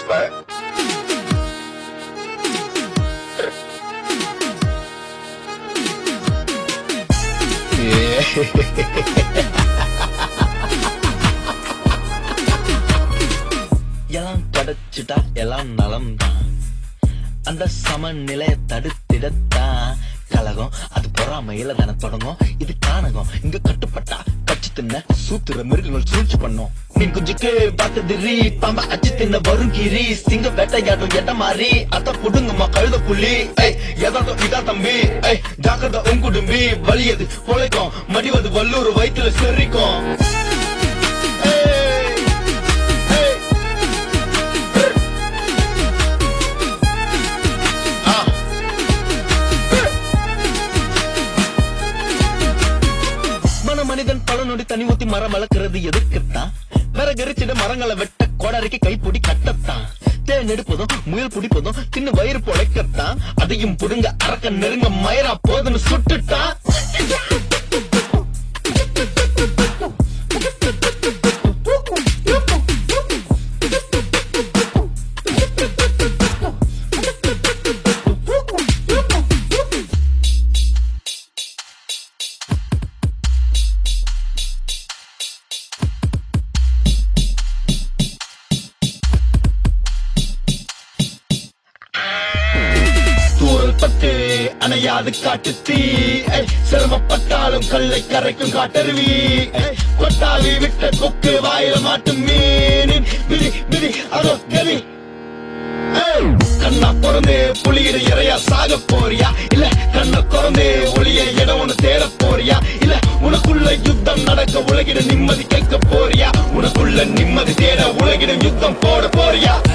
respect. எல்லாம் கிடைச்சிட்டா எல்லாம் நலம் தான் அந்த சமநிலையை தடுத்திடத்தான் கலகம் அது பொறாமையில தானே தொடங்கும் இது கானகம் இங்க கட்டுப்பட்டா கச்சி தின்ன சூத்துற மிருகங்கள் சூழ்ச்சி பண்ணும் மீன் குஞ்சுக்கு பார்த்ததிரி பாம்ப அச்சு தின்ன வரும் கிரி சிங்க வேட்டையாடும் எட்ட மாறி அத புடுங்கம்மா கழுத புள்ளி ஏய் எதாட்டம் இதா தம்பி ஏய் ஜாக்கிரதை உன் குடும்பி வலியது பொழைக்கும் மடிவது வல்லூர் வயிற்றுல செரிக்கும் ஏய், ஏய். ஆ மன மனிதன் பல நொடி தனி ஊத்தி மரம் வளர்க்கிறது எதுக்குத்தான் விறகரிச்சிட மரங்களை வெட்ட கோடாரிக்கு கைப்பொடி கட்டத்தான் தேன் எடுப்பதும் முயல் பிடிப்பதும் தின்னு வயிறு பொழைக்கத்தான் அதையும் புடுங்க அரக்க நெருங்க மயரா போதுன்னு சுட்டுட்டான் தூரல் பட்டு அணையாது காட்டு தீ ஏய், சிரமப்பட்டாலும் கல்லை கரைக்கும் காட்டருவி ஏய், கொட்டாவி விட்ட கொக்கு வாயில மாட்டும் மீனின் விதி விதி அதோ கதி ஏய், கண்ணா பிறந்து புலியிட இறையா சாக போறியா இல்ல கண்ண திறந்து ஒளிய இடம் ஒண்ணு தேட போறியா இல்ல உனக்குள்ள யுத்தம் நடக்க உலகிட நிம்மதி கேட்க போறியா உனக்குள்ள நிம்மதி தேட உலகிடம் யுத்தம் போட போறியா